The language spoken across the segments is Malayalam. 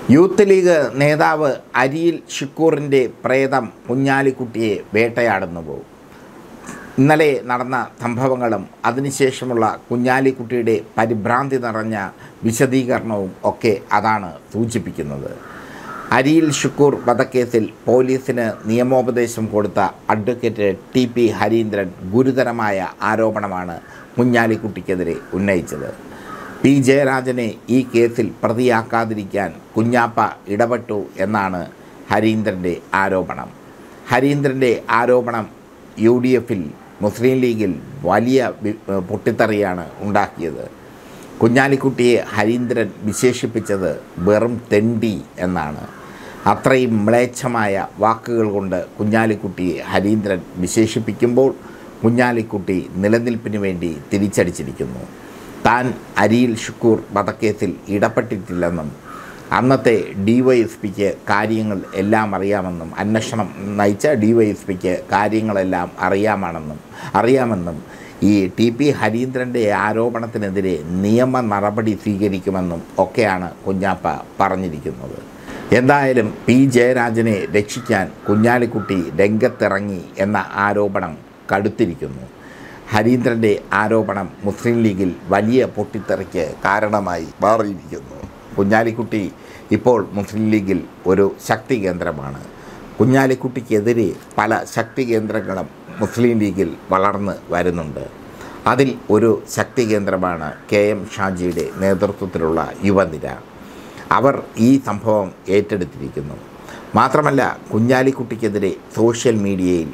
യൂത്ത് ലീഗ് നേതാവ് അരിയിൽ ഷിക്കൂറിൻ്റെ പ്രേതം കുഞ്ഞാലിക്കുട്ടിയെ വേട്ടയാടുന്നു പോകും ഇന്നലെ നടന്ന സംഭവങ്ങളും അതിനുശേഷമുള്ള കുഞ്ഞാലിക്കുട്ടിയുടെ പരിഭ്രാന്തി നിറഞ്ഞ വിശദീകരണവും ഒക്കെ അതാണ് സൂചിപ്പിക്കുന്നത് അരിയിൽ ഷുക്കൂർ വധക്കേസിൽ പോലീസിന് നിയമോപദേശം കൊടുത്ത അഡ്വക്കേറ്റ് ടി പി ഹരീന്ദ്രൻ ഗുരുതരമായ ആരോപണമാണ് കുഞ്ഞാലിക്കുട്ടിക്കെതിരെ ഉന്നയിച്ചത് പി ജയരാജനെ ഈ കേസിൽ പ്രതിയാക്കാതിരിക്കാൻ കുഞ്ഞാപ്പ ഇടപെട്ടു എന്നാണ് ഹരീന്ദ്രൻ്റെ ആരോപണം ഹരീന്ദ്രൻ്റെ ആരോപണം യു ഡി എഫിൽ മുസ്ലിം ലീഗിൽ വലിയ വി- പൊട്ടിത്തെറിയാണ് ഉണ്ടാക്കിയത് കുഞ്ഞാലിക്കുട്ടിയെ ഹരീന്ദ്രൻ വിശേഷിപ്പിച്ചത് വെറും തെണ്ടി എന്നാണ് അത്രയും മ്ലേച്ഛമായ വാക്കുകൾ കൊണ്ട് കുഞ്ഞാലിക്കുട്ടിയെ ഹരീന്ദ്രൻ വിശേഷിപ്പിക്കുമ്പോൾ കുഞ്ഞാലിക്കുട്ടി നിലനിൽപ്പിന് വേണ്ടി തിരിച്ചടിച്ചിരിക്കുന്നു താൻ അരിയിൽ ഷുക്കൂർ വധക്കേസിൽ ഇടപെട്ടിട്ടില്ലെന്നും അന്നത്തെ ഡി വൈ എസ് പിക്ക് കാര്യങ്ങൾ എല്ലാം അറിയാമെന്നും അന്വേഷണം നയിച്ച ഡി വൈ എസ് പിക്ക് കാര്യങ്ങളെല്ലാം അറിയാമാണെന്നും അറിയാമെന്നും ഈ ടി പി ഹരീന്ദ്രൻ്റെ ആരോപണത്തിനെതിരെ നിയമ നടപടി സ്വീകരിക്കുമെന്നും ഒക്കെയാണ് കുഞ്ഞാപ്പ പറഞ്ഞിരിക്കുന്നത് എന്തായാലും പി ജയരാജനെ രക്ഷിക്കാൻ കുഞ്ഞാലിക്കുട്ടി രംഗത്തിറങ്ങി എന്ന ആരോപണം കടുത്തിരിക്കുന്നു ഹരീന്ദ്രൻ്റെ ആരോപണം മുസ്ലിം ലീഗിൽ വലിയ പൊട്ടിത്തെറിക്ക് കാരണമായി മാറിയിരിക്കുന്നു കുഞ്ഞാലിക്കുട്ടി ഇപ്പോൾ മുസ്ലിം ലീഗിൽ ഒരു ശക്തി കേന്ദ്രമാണ് കുഞ്ഞാലിക്കുട്ടിക്കെതിരെ പല ശക്തി കേന്ദ്രങ്ങളും മുസ്ലിം ലീഗിൽ വളർന്ന് വരുന്നുണ്ട് അതിൽ ഒരു ശക്തി കേന്ദ്രമാണ് കെ എം ഷാജിയുടെ നേതൃത്വത്തിലുള്ള യുവനിര അവർ ഈ സംഭവം ഏറ്റെടുത്തിരിക്കുന്നു മാത്രമല്ല കുഞ്ഞാലിക്കുട്ടിക്കെതിരെ സോഷ്യൽ മീഡിയയിൽ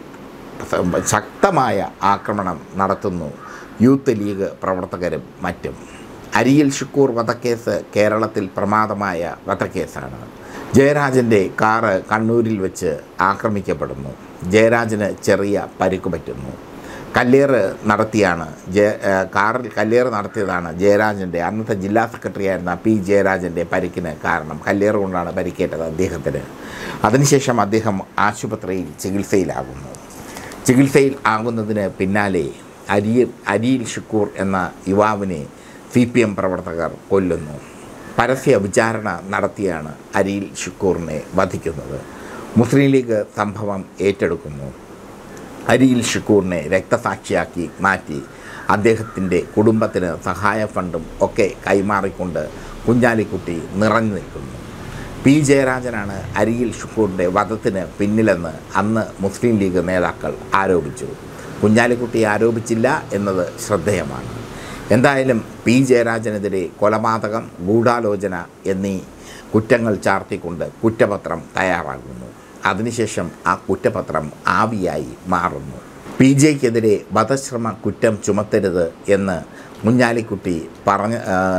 ശക്തമായ ആക്രമണം നടത്തുന്നു യൂത്ത് ലീഗ് പ്രവർത്തകരും മറ്റും അരിയിൽ ഷുക്കൂർ വധക്കേസ് കേരളത്തിൽ പ്രമാദമായ വധക്കേസാണ് ജയരാജൻ്റെ കാറ് കണ്ണൂരിൽ വെച്ച് ആക്രമിക്കപ്പെടുന്നു ജയരാജന് ചെറിയ പരിക്ക് പറ്റുന്നു കല്ലേറ് നടത്തിയാണ് ജയ ഏഹ് കാറിൽ കല്ലേറ് നടത്തിയതാണ് ജയരാജൻ്റെ അന്നത്തെ ജില്ലാ സെക്രട്ടറി ആയിരുന്ന പി ജയരാജൻ്റെ പരിക്കിന് കാരണം കല്ലേറ് കൊണ്ടാണ് പരിക്കേറ്റത് അദ്ദേഹത്തിന് അതിനുശേഷം അദ്ദേഹം ആശുപത്രിയിൽ ചികിത്സയിലാകുന്നു ചികിത്സയിൽ ആകുന്നതിന് പിന്നാലെ അരിയിൽ അരിയിൽ ഷുക്കൂർ എന്ന യുവാവിനെ സി പി എം പ്രവർത്തകർ കൊല്ലുന്നു പരസ്യ വിചാരണ നടത്തിയാണ് അരിയിൽ ഷുക്കൂറിനെ വധിക്കുന്നത് മുസ്ലിം ലീഗ് സംഭവം ഏറ്റെടുക്കുന്നു അരിയിൽ ഷുക്കൂറിനെ രക്തസാക്ഷിയാക്കി മാറ്റി അദ്ദേഹത്തിൻ്റെ കുടുംബത്തിന് സഹായ ഫണ്ടും ഒക്കെ കൈമാറിക്കൊണ്ട് കുഞ്ഞാലിക്കുട്ടി നിറഞ്ഞു നിൽക്കുന്നു പി ജയരാജനാണ് അരിയിൽ ഷുക്കൂറിൻ്റെ വധത്തിന് പിന്നിലെന്ന് അന്ന് മുസ്ലിം ലീഗ് നേതാക്കൾ ആരോപിച്ചു കുഞ്ഞാലിക്കുട്ടി ആരോപിച്ചില്ല എന്നത് ശ്രദ്ധേയമാണ് എന്തായാലും പി ജയരാജനെതിരെ കൊലപാതകം ഗൂഢാലോചന എന്നീ കുറ്റങ്ങൾ ചാർത്തിക്കൊണ്ട് കുറ്റപത്രം തയ്യാറാകുന്നു അതിനുശേഷം ആ കുറ്റപത്രം ആവിയായി മാറുന്നു പി ജെക്കെതിരെ വധശ്രമ കുറ്റം ചുമത്തരുത് എന്ന് കുഞ്ഞാലിക്കുട്ടി പറഞ്ഞ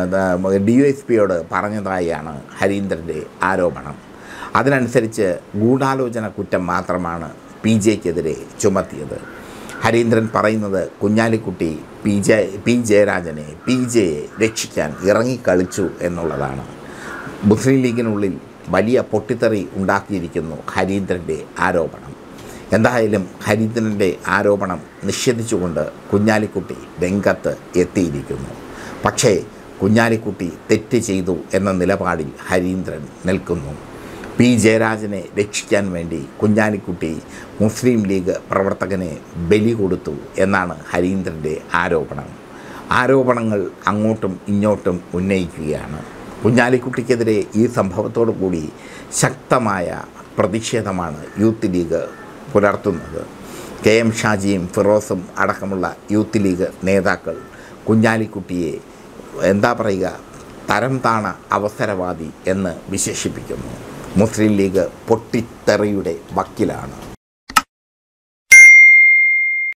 ഡി എസ് പിയോട് പറഞ്ഞതായാണ് ഹരീന്ദ്രൻ്റെ ആരോപണം അതിനനുസരിച്ച് ഗൂഢാലോചന കുറ്റം മാത്രമാണ് പി ജെക്കെതിരെ ചുമത്തിയത് ഹരീന്ദ്രൻ പറയുന്നത് കുഞ്ഞാലിക്കുട്ടി പി ജെ പി ജയരാജനെ പി ജെയെ രക്ഷിക്കാൻ ഇറങ്ങിക്കളിച്ചു എന്നുള്ളതാണ് മുസ്ലിം ലീഗിനുള്ളിൽ വലിയ പൊട്ടിത്തെറി ഉണ്ടാക്കിയിരിക്കുന്നു ഹരീന്ദ്രൻ്റെ ആരോപണം എന്തായാലും ഹരീന്ദ്രൻ്റെ ആരോപണം നിഷേധിച്ചുകൊണ്ട് കുഞ്ഞാലിക്കുട്ടി രംഗത്ത് എത്തിയിരിക്കുന്നു പക്ഷേ കുഞ്ഞാലിക്കുട്ടി തെറ്റ് ചെയ്തു എന്ന നിലപാടിൽ ഹരീന്ദ്രൻ നിൽക്കുന്നു പി ജയരാജനെ രക്ഷിക്കാൻ വേണ്ടി കുഞ്ഞാലിക്കുട്ടി മുസ്ലിം ലീഗ് പ്രവർത്തകനെ ബലി കൊടുത്തു എന്നാണ് ഹരീന്ദ്രൻ്റെ ആരോപണം ആരോപണങ്ങൾ അങ്ങോട്ടും ഇങ്ങോട്ടും ഉന്നയിക്കുകയാണ് കുഞ്ഞാലിക്കുട്ടിക്കെതിരെ ഈ സംഭവത്തോടു കൂടി ശക്തമായ പ്രതിഷേധമാണ് യൂത്ത് ലീഗ് പുലർത്തുന്നത് കെ എം ഷാജിയും ഫിറോസും അടക്കമുള്ള യൂത്ത് ലീഗ് നേതാക്കൾ കുഞ്ഞാലിക്കുട്ടിയെ എന്താ പറയുക തരം താണ അവസരവാദി എന്ന് വിശേഷിപ്പിക്കുന്നു മുസ്ലിം ലീഗ് പൊട്ടിത്തെറിയുടെ വക്കിലാണ്